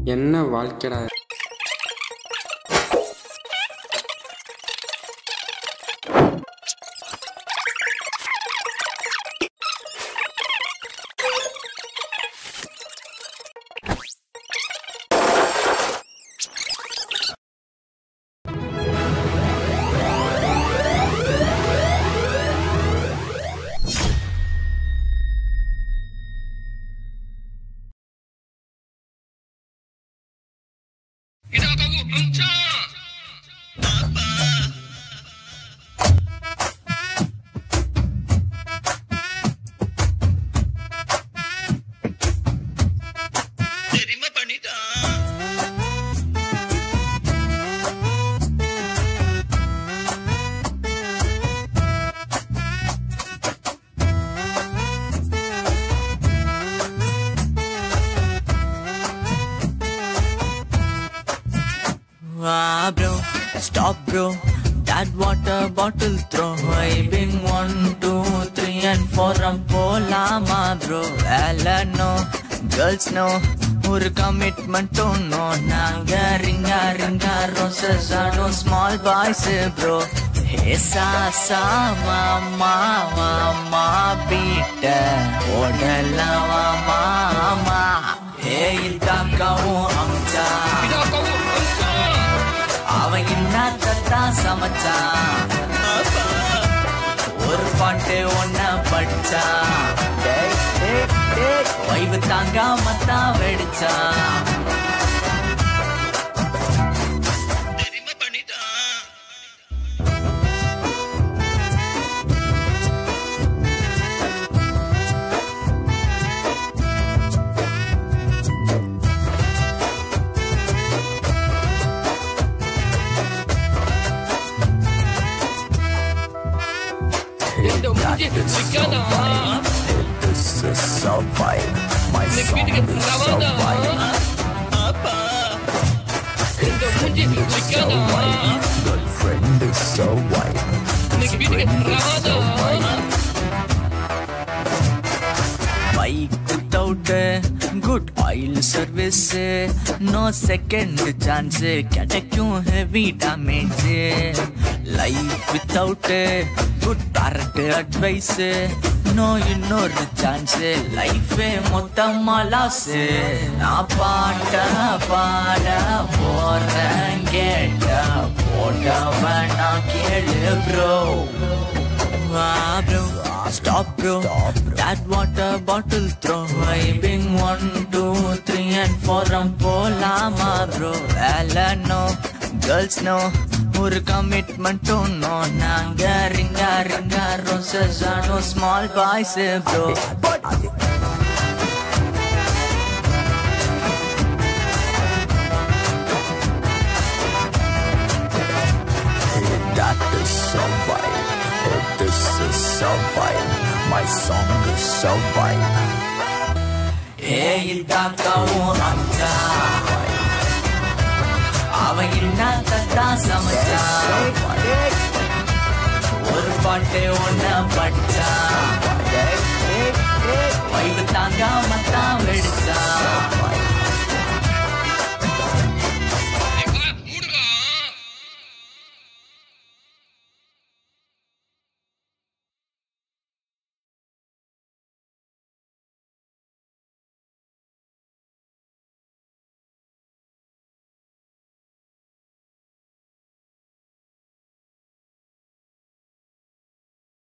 என்ன வாழ்க்கைடா தெரியுமா பண்ணிட்டான் Ah, bro, stop, bro. That water bottle throw. Vibing one, two, three, and four. I'm polama, bro. Ella no, girls no. ஒரு கமிட்மெண்ட்டும் no நாங்க ரிங்கா ரிங்கா ரோசஸ் ஆடும் ஸ்மால் பாய்ஸ் ப்ரோ ஹே சாசா மாமா மாமா பீட்ட ஓடலாமா மாமா ஹே இதாக்கவும் அம்சா அவன் என்னத்தான் சமைச்சான் ஒரு பாட்டு ஒன்ன படிச்சான் டேய், டேய், டேய், வைவு தாங்காம தான் வெடிச்சான் தெரியுமா பண்ணிட்டான் This is so fine. My song is so fine. So fine. Girlfriend is so white. Friend is so fine. Bike without a good oil service no second chance கிடைக்கும் heavy damage life without a good parent advice no இன்னொரு chance life மொத்தமா loss நான் பாட்ட பாட போறேன் கேட்ட போட்டவன் நான் கேளு bro Ah, bro, stop, bro. That water bottle throw. Vibing one, two, three, and four. I'm polama, bro. Ella no, girls no. ஒரு கமிட்மெண்ட்டும் நோ நாங்க ரிங்கா ரிங்கா ரோசஸ் ஆடும் small boys bro That is so fine. Oh, this is so fine. My song is so fine. ஏய் தாக்கவும் அம்சா அவன் என்னத்தான் சமைச்சா ஒரு பாட்டு ஒன்ன படிச்சா வைவு தாங்காம தான் வெடிச்சா